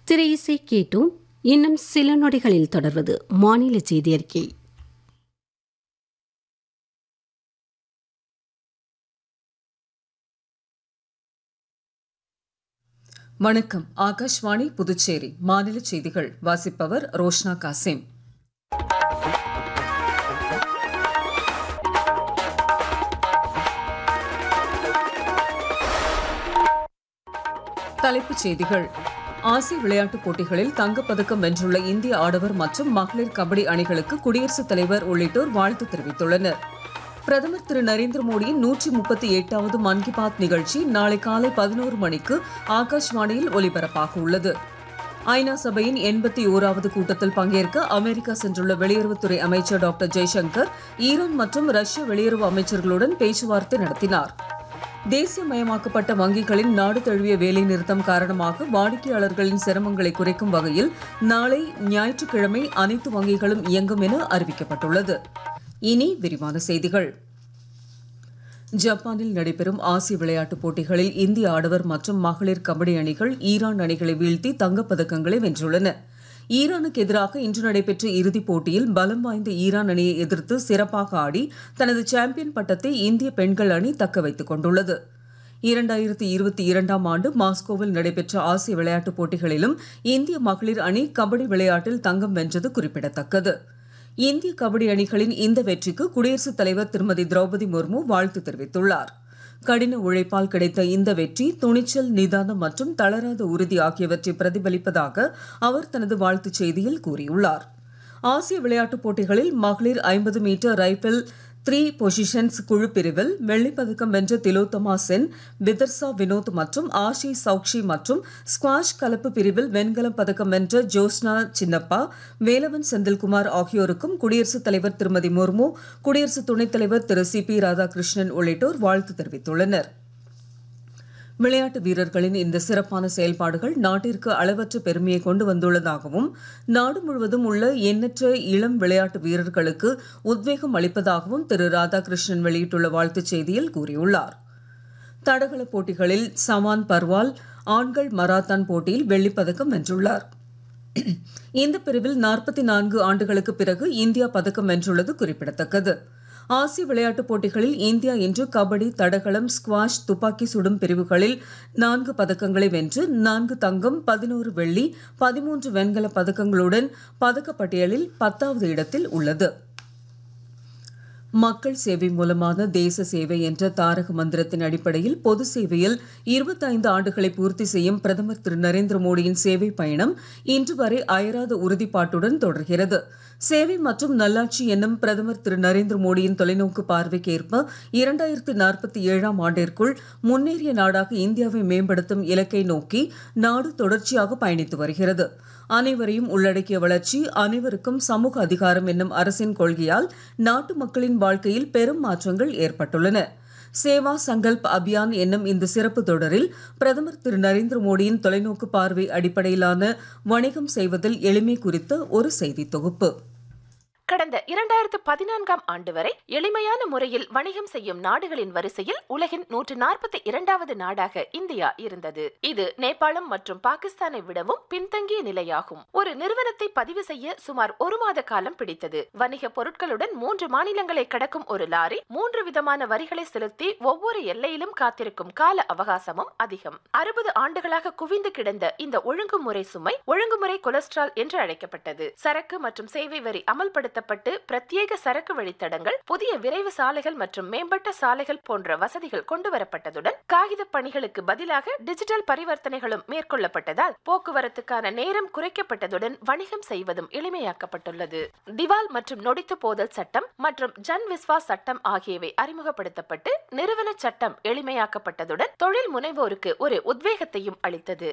திரை இசை கேட்டும் இன்னும் சில நொடிகளில் தொடர்வது மாநில செய்தி அறிக்கை வணக்கம் ஆகாஷ்வாணி புதுச்சேரி மாநில செய்திகள் வாசிப்பவர் ரோஷ்னா காசிம் தலைப்புச் செய்திகள் ஆசிய விளையாட்டுப் போட்டிகளில் தங்கப்பதக்கம் வென்றுள்ள இந்திய ஆடவர் மற்றும் மகளிர் கபடி அணிகளுக்கு குடியரசுத் தலைவர் உள்ளிட்டோர் வாழ்த்து தெரிவித்துள்ளனர் பிரதமர் திரு நரேந்திர மோடியின் நூற்றி முப்பத்தி எட்டாவது மன் கி பாத் நிகழ்ச்சி நாளை காலை பதினோரு மணிக்கு ஆகாஷ்வாணியில் ஒலிபரப்பாக உள்ளது ஐநா சபையின் எண்பத்தி ஓராவது கூட்டத்தில் பங்கேற்க அமெரிக்கா சென்றுள்ள வெளியுறவுத்துறை அமைச்சர் டாக்டர் ஜெய்சங்கர் ஈரான் மற்றும் ரஷ்ய வெளியுறவு அமைச்சர்களுடன் பேச்சுவார்த்தை நடத்தினார் தேசியமயமாக்கப்பட்ட வங்கிகளின் நாடு தழுவிய வேலை நிறுத்தம் காரணமாக வாடிக்கையாளர்களின் சிரமங்களை குறைக்கும் வகையில் நாளை ஞாயிற்றுக்கிழமை அனைத்து வங்கிகளும் இயங்கும் என அறிவிக்கப்பட்டுள்ளது இனி விரிவான செய்திகள் ஜப்பானில் நடைபெறும் ஆசிய விளையாட்டுப் போட்டிகளில் இந்திய ஆடவர் மற்றும் மகளிர் கபடி அணிகள் ஈரான் அணிகளை வீழ்த்தி தங்கப்பதக்கங்களை வென்றுள்ளன ஈரானுக்கு எதிராக இன்று நடைபெற்ற இறுதிப் போட்டியில் பலம் வாய்ந்த ஈரான் அணியை எதிர்த்து சிறப்பாக ஆடி தனது சாம்பியன் பட்டத்தை இந்திய பெண்கள் அணி தக்க வைத்துக் கொண்டுள்ளது இரண்டாயிரத்தி இருபத்தி இரண்டாம் ஆண்டு மாஸ்கோவில் நடைபெற்ற ஆசிய விளையாட்டுப் போட்டிகளிலும் இந்திய மகளிர் அணி கபடி விளையாட்டில் தங்கம் வென்றது குறிப்பிடத்தக்கது இந்திய கபடி அணிகளின் இந்த வெற்றிக்கு குடியரசுத் தலைவர் திருமதி திரௌபதி முர்மு வாழ்த்து தெரிவித்துள்ளார் கடின உழைப்பால் கிடைத்த இந்த வெற்றி துணிச்சல் நிதானம் மற்றும் தளராத உறுதி ஆகியவற்றை பிரதிபலிப்பதாக அவர் தனது வாழ்த்துச் செய்தியில் கூறியுள்ளார் ஆசிய விளையாட்டுப் போட்டிகளில் மகளிர் ஐம்பது மீட்டர் ரைபிள் த்ரீ பொசிஷன்ஸ் குழு பிரிவில் வெள்ளிப்பதக்கம் வென்ற திலோத்தமா சென் விதர்சா வினோத் மற்றும் ஆஷி சௌக்ஷி மற்றும் ஸ்குவாஷ் கலப்பு பிரிவில் வெண்கலம் பதக்கம் வென்ற ஜோஸ்னா சின்னப்பா வேலவன் செந்தில்குமார் ஆகியோருக்கும் குடியரசுத் தலைவர் திருமதி முர்மு குடியரசு துணைத் தலைவர் திரு சி பி ராதாகிருஷ்ணன் உள்ளிட்டோர் வாழ்த்து தெரிவித்துள்ளனர் விளையாட்டு வீரர்களின் இந்த சிறப்பான செயல்பாடுகள் நாட்டிற்கு அளவற்ற பெருமையை கொண்டு வந்துள்ளதாகவும் நாடு முழுவதும் உள்ள எண்ணற்ற இளம் விளையாட்டு வீரர்களுக்கு உத்வேகம் அளிப்பதாகவும் திரு ராதாகிருஷ்ணன் வெளியிட்டுள்ள வாழ்த்துச் செய்தியில் கூறியுள்ளார் தடகள போட்டிகளில் சமான் பர்வால் ஆண்கள் மராத்தான் போட்டியில் வெள்ளிப்பதக்கம் வென்றுள்ளார் இந்த பிரிவில் நாற்பத்தி நான்கு ஆண்டுகளுக்கு பிறகு இந்தியா பதக்கம் வென்றுள்ளது குறிப்பிடத்தக்கது ஆசிய விளையாட்டுப் போட்டிகளில் இந்தியா இன்று கபடி தடகளம் ஸ்குவாஷ் துப்பாக்கி சுடும் பிரிவுகளில் நான்கு பதக்கங்களை வென்று நான்கு தங்கம் பதினோரு வெள்ளி பதிமூன்று வெண்கல பதக்கங்களுடன் பதக்கப்பட்டியலில் பத்தாவது இடத்தில் உள்ளது மக்கள் சேவை மூலமான தேச சேவை என்ற தாரக மந்திரத்தின் அடிப்படையில் பொது சேவையில் இருபத்தைந்து ஆண்டுகளை பூர்த்தி செய்யும் பிரதமர் திரு நரேந்திர மோடியின் சேவை பயணம் இன்று வரை அயராத உறுதிப்பாட்டுடன் தொடர்கிறது சேவை மற்றும் நல்லாட்சி என்னும் பிரதமர் திரு நரேந்திர மோடியின் தொலைநோக்கு பார்வைக்கு ஏற்ப இரண்டாயிரத்தி நாற்பத்தி ஏழாம் ஆண்டிற்குள் முன்னேறிய நாடாக இந்தியாவை மேம்படுத்தும் இலக்கை நோக்கி நாடு தொடர்ச்சியாக பயணித்து வருகிறது அனைவரையும் உள்ளடக்கிய வளர்ச்சி அனைவருக்கும் சமூக அதிகாரம் என்னும் அரசின் கொள்கையால் நாட்டு மக்களின் வாழ்க்கையில் பெரும் மாற்றங்கள் ஏற்பட்டுள்ளன சேவா சங்கல்ப் அபியான் என்னும் இந்த சிறப்பு தொடரில் பிரதமர் திரு நரேந்திர மோடியின் தொலைநோக்கு பார்வை அடிப்படையிலான வணிகம் செய்வதில் எளிமை குறித்த ஒரு செய்தி தொகுப்பு கடந்த இரண்டாயிரத்து பதினான்காம் ஆண்டு வரை எளிமையான முறையில் வணிகம் செய்யும் நாடுகளின் வரிசையில் உலகின் நூற்று நாற்பத்தி இரண்டாவது நாடாக இந்தியா இருந்தது இது நேபாளம் மற்றும் பாகிஸ்தானை விடவும் பின்தங்கிய நிலையாகும் ஒரு நிறுவனத்தை பதிவு செய்ய சுமார் ஒரு மாத காலம் பிடித்தது வணிக பொருட்களுடன் மூன்று மாநிலங்களை கடக்கும் ஒரு லாரி மூன்று விதமான வரிகளை செலுத்தி ஒவ்வொரு எல்லையிலும் காத்திருக்கும் கால அவகாசமும் அதிகம் அறுபது ஆண்டுகளாக குவிந்து கிடந்த இந்த ஒழுங்குமுறை சுமை ஒழுங்குமுறை கொலஸ்ட்ரால் என்று அழைக்கப்பட்டது சரக்கு மற்றும் சேவை வரி அமல்படுத்த பயன்படுத்தப்பட்டு பிரத்யேக சரக்கு வழித்தடங்கள் புதிய விரைவு சாலைகள் மற்றும் மேம்பட்ட சாலைகள் போன்ற வசதிகள் கொண்டுவரப்பட்டதுடன் காகித பணிகளுக்கு பதிலாக டிஜிட்டல் பரிவர்த்தனைகளும் மேற்கொள்ளப்பட்டதால் போக்குவரத்துக்கான நேரம் குறைக்கப்பட்டதுடன் வணிகம் செய்வதும் எளிமையாக்கப்பட்டுள்ளது திவால் மற்றும் நொடித்து போதல் சட்டம் மற்றும் ஜன் விஸ்வாஸ் சட்டம் ஆகியவை அறிமுகப்படுத்தப்பட்டு நிறுவன சட்டம் எளிமையாக்கப்பட்டதுடன் தொழில் முனைவோருக்கு ஒரு உத்வேகத்தையும் அளித்தது